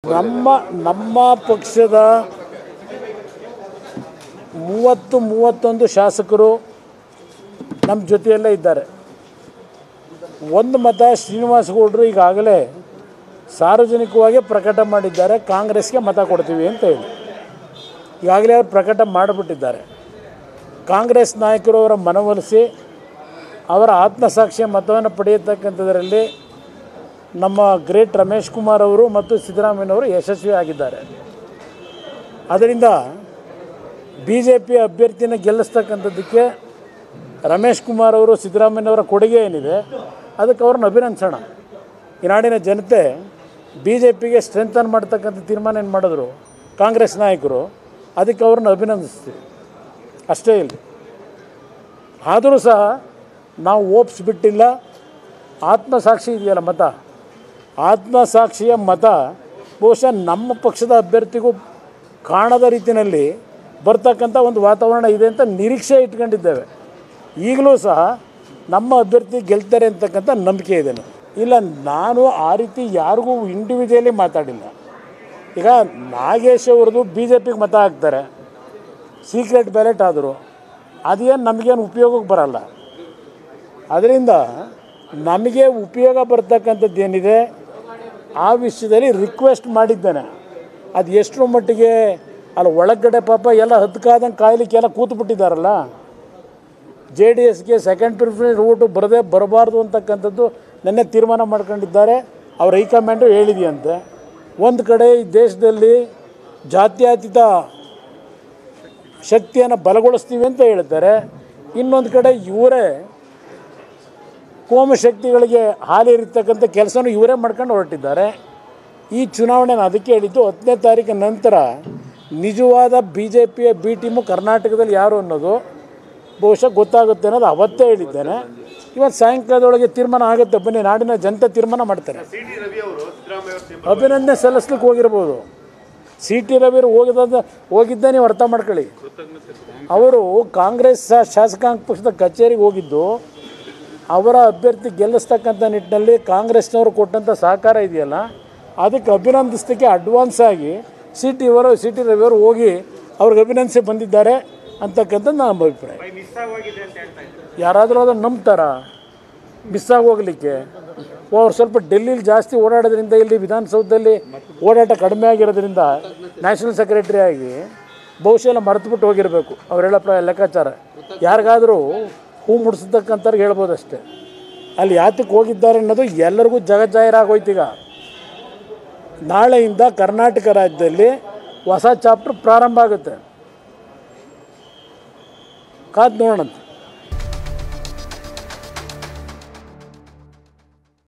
ನಮ್ಮ ನಮ್ಮ ಪಕ್ಷದ ಮೂವತ್ತು ಮೂವತ್ತೊಂದು ಶಾಸಕರು ನಮ್ಮ ಜೊತೆಯಲ್ಲೇ ಇದ್ದಾರೆ ಒಂದು ಮತ ಶ್ರೀನಿವಾಸ ಗೌಡರು ಈಗಾಗಲೇ ಸಾರ್ವಜನಿಕವಾಗಿ ಪ್ರಕಟ ಮಾಡಿದ್ದಾರೆ ಕಾಂಗ್ರೆಸ್ಗೆ ಮತ ಕೊಡ್ತೀವಿ ಅಂತ ಹೇಳಿ ಈಗಾಗಲೇ ಅವರು ಪ್ರಕಟ ಮಾಡಿಬಿಟ್ಟಿದ್ದಾರೆ ಕಾಂಗ್ರೆಸ್ ನಾಯಕರು ಅವರ ಮನವೊಲಿಸಿ ಅವರ ಆತ್ಮಸಾಕ್ಷಿಯ ಮತವನ್ನು ಪಡೆಯತಕ್ಕಂಥದ್ರಲ್ಲಿ ನಮ್ಮ ಗ್ರೇಟ್ ರಮೇಶ್ ಕುಮಾರ್ ಅವರು ಮತ್ತು ಸಿದ್ದರಾಮಯ್ಯನವರು ಯಶಸ್ವಿ ಆಗಿದ್ದಾರೆ ಅದರಿಂದ ಬಿ ಜೆ ಪಿ ಅಭ್ಯರ್ಥಿನ ಗೆಲ್ಲಿಸ್ತಕ್ಕಂಥದ್ದಕ್ಕೆ ರಮೇಶ್ ಕುಮಾರ್ ಅವರು ಸಿದ್ದರಾಮಯ್ಯನವರ ಕೊಡುಗೆ ಏನಿದೆ ಅದಕ್ಕೆ ಅವ್ರನ್ನ ಅಭಿನಂದಿಸೋಣ ಈ ನಾಡಿನ ಜನತೆ ಬಿ ಜೆ ಪಿಗೆ ಸ್ಟ್ರೆಂಥನ್ ಮಾಡ್ತಕ್ಕಂಥ ತೀರ್ಮಾನ ಏನು ಮಾಡಿದ್ರು ಕಾಂಗ್ರೆಸ್ ನಾಯಕರು ಅದಕ್ಕೆ ಅವ್ರನ್ನ ಅಭಿನಂದಿಸ್ತೀವಿ ಅಷ್ಟೇ ಇಲ್ಲ ಆದರೂ ಸಹ ನಾವು ಓಪ್ಸ್ಬಿಟ್ಟಿಲ್ಲ ಆತ್ಮಸಾಕ್ಷಿ ಇದೆಯಲ್ಲ ಮತ ಆತ್ಮಸಾಕ್ಷಿಯ ಮತ ಬಹುಶಃ ನಮ್ಮ ಪಕ್ಷದ ಅಭ್ಯರ್ಥಿಗೂ ಕಾಣದ ರೀತಿಯಲ್ಲಿ ಬರ್ತಕ್ಕಂಥ ಒಂದು ವಾತಾವರಣ ಇದೆ ಅಂತ ನಿರೀಕ್ಷೆ ಇಟ್ಕೊಂಡಿದ್ದೇವೆ ಈಗಲೂ ಸಹ ನಮ್ಮ ಅಭ್ಯರ್ಥಿ ಗೆಲ್ತಾರೆ ಅಂತಕ್ಕಂಥ ನಂಬಿಕೆ ಇದೆ ನನಗೆ. ಇಲ್ಲ ನಾನು ಆ ರೀತಿ ಯಾರಿಗೂ ಇಂಡಿವಿಜುವಲಿ ಮಾತಾಡಿಲ್ಲ ಈಗ ನಾಗೇಶ್ ಅವ್ರದ್ದು ಬಿ ಜೆ ಪಿಗೆ ಮತ ಹಾಕ್ತಾರೆ ಸೀಕ್ರೆಟ್ ಬ್ಯಾಲೆಟ್ ಆದರು ಅದೇನು ನಮಗೇನು ಉಪಯೋಗಕ್ಕೆ ಬರಲ್ಲ ಅದರಿಂದ ನಮಗೆ ಉಪಯೋಗ ಬರ್ತಕ್ಕಂಥದ್ದು ಏನಿದೆ ಆ ವಿಷಯದಲ್ಲಿ ರಿಕ್ವೆಸ್ಟ್ ಮಾಡಿದ್ದೇನೆ ಅದು ಎಷ್ಟರ ಮಟ್ಟಿಗೆ ಅಲ್ಲಿ ಒಳಗಡೆ ಪಾಪ ಎಲ್ಲ ಹದ್ಕಾದಂಗೆ ಕಾಯ್ಲಿಕ್ಕೆಲ್ಲ ಕೂತು ಬಿಟ್ಟಿದ್ದಾರಲ್ಲ ಜೆ ಡಿ ಎಸ್ಗೆ ಸೆಕೆಂಡ್ ಪ್ರಿಫರೆನ್ಸ್ ಓಟು ಬರದೇ ಬರಬಾರ್ದು ಅಂತಕ್ಕಂಥದ್ದು ನಿನ್ನೆ ತೀರ್ಮಾನ ಮಾಡ್ಕೊಂಡಿದ್ದಾರೆ ಅವ್ರ ಹೈಕಮಾಂಡು ಹೇಳಿದೆಯಂತೆ ಒಂದು ಕಡೆ ಈ ದೇಶದಲ್ಲಿ ಜಾತ್ಯತೀತ ಶಕ್ತಿಯನ್ನು ಬಲಗೊಳಿಸ್ತೀವಿ ಅಂತ ಹೇಳ್ತಾರೆ ಇನ್ನೊಂದು ಕಡೆ ಇವರೇ ಕೋಮು ಶಕ್ತಿಗಳಿಗೆ ಹಾಲಿರ್ತಕ್ಕಂಥ ಕೆಲಸನೂ ಇವರೇ ಮಾಡ್ಕೊಂಡು ಹೊರಟಿದ್ದಾರೆ ಈ ಚುನಾವಣೆನ ಅದಕ್ಕೆ ಹೇಳಿದ್ದು ಹತ್ತನೇ ತಾರೀಕಿನ ನಂತರ ನಿಜವಾದ ಬಿ ಜೆ ಪಿಯ ಬಿ ಟೀಮು ಕರ್ನಾಟಕದಲ್ಲಿ ಯಾರು ಅನ್ನೋದು ಬಹುಶಃ ಗೊತ್ತಾಗುತ್ತೆ ಅನ್ನೋದು ಅವತ್ತೇ ಹೇಳಿದ್ದೇನೆ ಇವತ್ತು ಸಾಯಂಕಾಲದೊಳಗೆ ತೀರ್ಮಾನ ಆಗುತ್ತೆ ಬನ್ನಿ ನಾಡಿನ ಜನತೆ ತೀರ್ಮಾನ ಮಾಡ್ತಾರೆ ಅಭಿನಂದನೆ ಸಲ್ಲಿಸ್ಲಿಕ್ಕೆ ಹೋಗಿರ್ಬೋದು ಸಿ ಟಿ ರವಿರು ಹೋಗಿದ್ದ ಹೋಗಿದ್ದ ನೀವು ಅರ್ಥ ಮಾಡ್ಕೊಳ್ಳಿ ಅವರು ಕಾಂಗ್ರೆಸ್ ಶಾ- ಶಾಸಕಾಂಗ ಪಕ್ಷದ ಕಚೇರಿಗೆ ಹೋಗಿದ್ದು ಅವರ ಅಭ್ಯರ್ಥಿ ಗೆಲ್ಲಿಸ್ತಕ್ಕಂಥ ನಿಟ್ಟಿನಲ್ಲಿ ಕಾಂಗ್ರೆಸ್ನವರು ಕೊಟ್ಟಂಥ ಸಹಕಾರ ಇದೆಯಲ್ಲ ಅದಕ್ಕೆ ಅಭಿನಂದಿಸಲಿಕ್ಕೆ ಅಡ್ವಾನ್ಸ್ ಆಗಿ ಸಿ ಟಿ ಅವರು ಸಿ ಟಿ ರವಿಯವರು ಹೋಗಿ ಅವ್ರಿಗೆ ಅಭಿನಂದಿಸಿ ಬಂದಿದ್ದಾರೆ ಅಂತಕ್ಕಂಥದ್ದು ನನ್ನ ಅಭಿಪ್ರಾಯ ಯಾರಾದರೂ ಅದನ್ನು ನಂಬ್ತಾರ ಮಿಸ್ ಆಗೋಗ್ಲಿಕ್ಕೆ ಅವ್ರು ಸ್ವಲ್ಪ ಡೆಲ್ಲಿಲಿ ಜಾಸ್ತಿ ಓಡಾಡೋದ್ರಿಂದ ಇಲ್ಲಿ ವಿಧಾನಸೌಧದಲ್ಲಿ ಓಡಾಟ ಕಡಿಮೆ ಆಗಿರೋದ್ರಿಂದ ನ್ಯಾಷನಲ್ ಸೆಕ್ರೆಟರಿ ಆಗಿ ಬಹುಶಃ ಎಲ್ಲ ಮರೆತುಬಿಟ್ಟು ಹೋಗಿರಬೇಕು ಅವ್ರು ಹೇಳೋ ಪ್ರ ಲೆಕ್ಕಾಚಾರ ಯಾರಿಗಾದರೂ ಹೂ ಮುಡಿಸ್ತಕ್ಕಂಥವ್ರಿಗೆ ಹೇಳ್ಬೋದು ಅಷ್ಟೇ ಅಲ್ಲಿ ಯಾತಕ್ಕೆ ಹೋಗಿದ್ದಾರೆ ಅನ್ನೋದು ಎಲ್ಲರಿಗೂ ಜಗಜ್ಜಾಹಿರಾಗೋಯ್ತು ಈಗ ನಾಳೆಯಿಂದ ಕರ್ನಾಟಕ ರಾಜ್ಯದಲ್ಲಿ ಹೊಸ ಚಾಪ್ಟರ್ ಪ್ರಾರಂಭ ಆಗುತ್ತೆ ಕಾದು ನೋಡೋಣ